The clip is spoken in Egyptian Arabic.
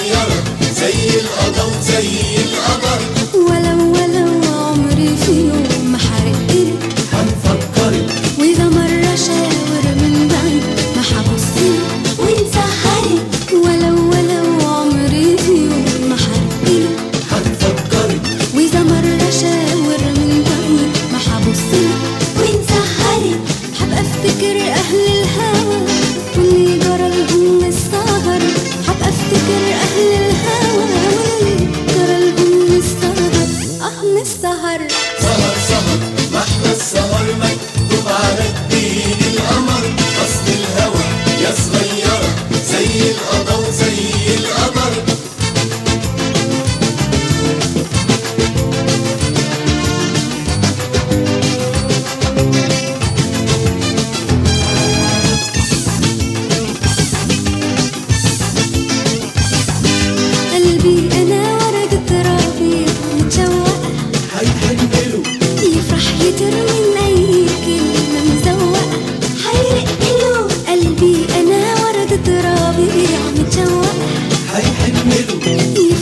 صغيرة زي القضا وزي القمر ولو ولو عمري في يوم ما حرقتلي هنفكرك وإذا مرة شاور من بعيد ما حبصلي وانسحري ولو ولو عمري في يوم ما حرقتلي هنفكرك وإذا مرة شاور من بعيد ما حبصلي وانسحري حبقى افتكر أهل الهوى واللي جرى لهم السهر حبقى افتكر أهل الهوى واللي جرى لهم السهر آه من السهر سهر سهر ما احنا السهر مكتوب على جبين القمر اصل الهوى يا صغيرة زي القضا وزي القمر قلبي أنا ورقة ربيع متشوقة هيحنجلوا يفرح يترمي أي كلمة مزوقة حيرق له قلبي أنا ورقة ربيع متشوقة هيحنجلوا يفرح